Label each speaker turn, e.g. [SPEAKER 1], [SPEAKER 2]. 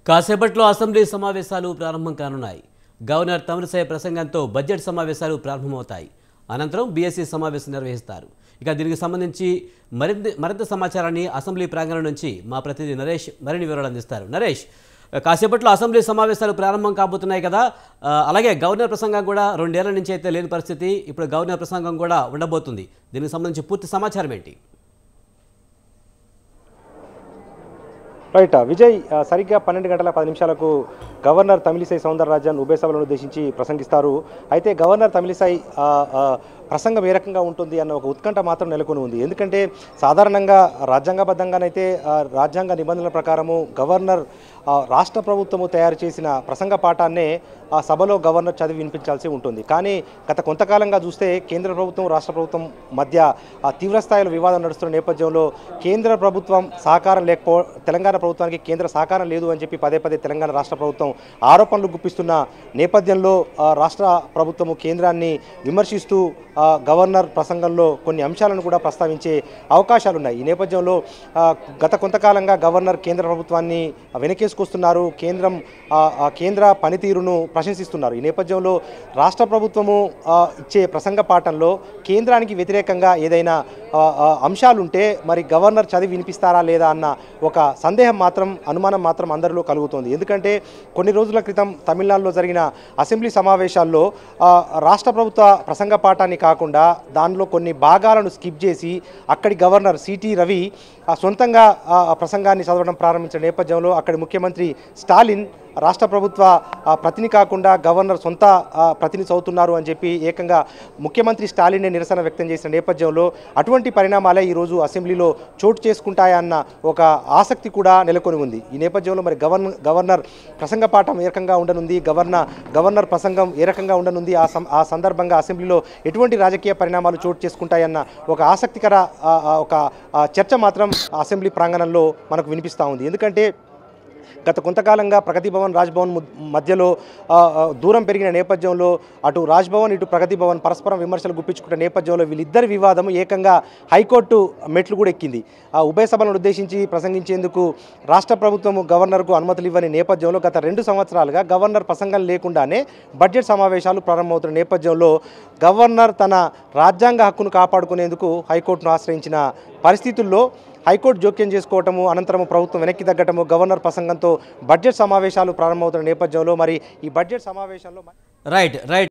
[SPEAKER 1] కాసేపట్లో అసెంబ్లీ సమావేశాలు ప్రారంభం కానున్నాయి గవర్నర్ తమిళసై ప్రసంగంతో బడ్జెట్ సమావేశాలు ప్రారంభమవుతాయి అనంతరం బీఎస్సీ సమావేశం నిర్వహిస్తారు ఇక దీనికి సంబంధించి మరింత మరింత సమాచారాన్ని అసెంబ్లీ ప్రాంగణం నుంచి మా ప్రతినిధి నరేష్ మరిన్ని వివరాలు అందిస్తారు నరేష్ కాసేపట్లో అసెంబ్లీ సమావేశాలు ప్రారంభం కాబోతున్నాయి కదా ఆ, అలాగే గవర్నర్ ప్రసంగం కూడా రెండేళ్ల నుంచి అయితే లేని పరిస్థితి ఇప్పుడు గవర్నర్ ప్రసంగం కూడా ఉండబోతుంది దీనికి సంబంధించి పూర్తి సమాచారం ఏంటి
[SPEAKER 2] రైట్ విజయ్ ఆ, సరిగ్గా పన్నెండు గంటల పది నిమిషాలకు గవర్నర్ తమిళిసై సౌందరరాజన్ ఉభయ సభలను ఉద్దేశించి ప్రసంగిస్తారు అయితే గవర్నర్ తమిళిసై ఆ, ఆ, ప్రసంగం ఏ రకంగా ఉంటుంది అన్న ఒక ఉత్కంఠ మాత్రం నెలకొని ఉంది ఎందుకంటే సాధారణంగా రాజ్యాంగబద్ధంగానైతే ఆ, రాజ్యాంగ నిబంధనల ప్రకారము గవర్నర్ ఆ, రాష్ట్ర ప్రభుత్వము తయారు చేసిన ప్రసంగ పాఠాన్నే ఆ సభలో గవర్నర్ చదివి వినిపించాల్సి ఉంటుంది కానీ గత కొంతకాలంగా చూస్తే కేంద్ర ప్రభుత్వం రాష్ట్ర ప్రభుత్వం మధ్య ఆ తీవ్ర స్థాయిలో వివాదం నడుస్తున్న నేపథ్యంలో కేంద్ర ప్రభుత్వం సహకారం లేకపో తెలంగాణ ప్రభుత్వానికి కేంద్ర సహకారం లేదు అని చెప్పి పదే పదే తెలంగాణ రాష్ట్ర ప్రభుత్వం ఆరోపణలు గుప్పిస్తున్న నేపథ్యంలో ఆ, రాష్ట్ర ప్రభుత్వము కేంద్రాన్ని విమర్శిస్తూ ఆ, గవర్నర్ ప్రసంగంలో కొన్ని అంశాలను కూడా ప్రస్తావించే అవకాశాలు ఉన్నాయి ఈ నేపథ్యంలో ఆ, గత కొంతకాలంగా గవర్నర్ కేంద్ర ప్రభుత్వాన్ని వెనకేసుకొస్తున్నారు కేంద్రం ఆ, ఆ కేంద్ర పనితీరును ప్రశంసిస్తున్నారు ఈ నేపథ్యంలో రాష్ట్ర ప్రభుత్వము ఆ, ఇచ్చే ప్రసంగ పాఠంలో కేంద్రానికి వ్యతిరేకంగా ఏదైనా ఆ, ఆ, అంశాలుంటే మరి గవర్నర్ చదివి వినిపిస్తారా లేదా అన్న ఒక సందేహం మాత్రం అనుమానం మాత్రం అందరిలో కలుగుతోంది ఎందుకంటే కొన్ని రోజుల క్రితం తమిళనాడులో జరిగిన అసెంబ్లీ సమావేశాల్లో ఆ, రాష్ట్ర ప్రభుత్వ ప్రసంగ పాఠాన్ని కాకుండా దానిలో కొన్ని భాగాలను స్కిప్ చేసి అక్కడి గవర్నర్ సిటీ రవి ఆ, సొంతంగా ఆ ఆ ప్రసంగాన్ని చదవడం ప్రారంభించిన నేపథ్యంలో అక్కడి ముఖ్యమంత్రి స్టాలిన్ రాష్ట్ర ప్రభుత్వ ఆ, ప్రతిని కాకుండా గవర్నర్ సొంత ఆ, ప్రతిని చదువుతున్నారు అని చెప్పి ఏకంగా ముఖ్యమంత్రి స్టాలినే నిరసన వ్యక్తం చేసిన నేపథ్యంలో అటువంటి పరిణామాలే ఈరోజు అసెంబ్లీలో చోటు చేసుకుంటాయన్న ఒక ఆసక్తి కూడా నెలకొని ఉంది ఈ నేపథ్యంలో మరి గవర్న గవర్నర్ ప్రసంగ పాఠం ఏ రకంగా ఉండనుంది గవర్నర్ గవర్నర్ ప్రసంగం ఏ రకంగా ఉండనుంది ఆ సం ఆ సందర్భంగా అసెంబ్లీలో ఎటువంటి రాజకీయ పరిణామాలు చోటు చేసుకుంటాయన్న ఒక ఆసక్తికర ఆ, ఆ, ఒక ఆ, చర్చ మాత్రం అసెంబ్లీ ప్రాంగణంలో మనకు వినిపిస్తూ ఉంది ఎందుకంటే గత కొంతకాలంగా ప్రగతి భవన్ రాజ్భవన్ ము- మధ్యలో ఆ, ఆ, దూరం పెరిగిన నేపథ్యంలో అటు రాజ్భవన్ ఇటు ప్రగతి భవన్ పరస్పరం విమర్శలు గుప్పించుకున్న నేపథ్యంలో వీళ్ళిద్దరి వివాదం ఏకంగా హైకోర్టు మెట్లు కూడా ఎక్కింది ఆ ఉభయ సభలను ఉద్దేశించి ప్రసంగించేందుకు రాష్ట్ర ప్రభుత్వం గవర్నర్కు అనుమతులు ఇవ్వని నేపథ్యంలో గత రెండు సంవత్సరాలుగా గవర్నర్ ప్రసంగం లేకుండానే బడ్జెట్ సమావేశాలు ప్రారంభమవుతున్న నేపథ్యంలో గవర్నర్ తన రాజ్యాంగ హక్కును కాపాడుకునేందుకు హైకోర్టును ఆశ్రయించిన పరిస్థితుల్లో హైకోర్టు జోక్యం చేసుకోవటము అనంతరం ప్రభుత్వం వెనక్కి తగ్గటము గవర్నర్ ప్రసంగంతో బడ్జెట్ సమావేశాలు ప్రారంభమవుతున్న నేపథ్యంలో మరి ఈ బడ్జెట్ సమావేశంలో
[SPEAKER 1] రైట్ రైట్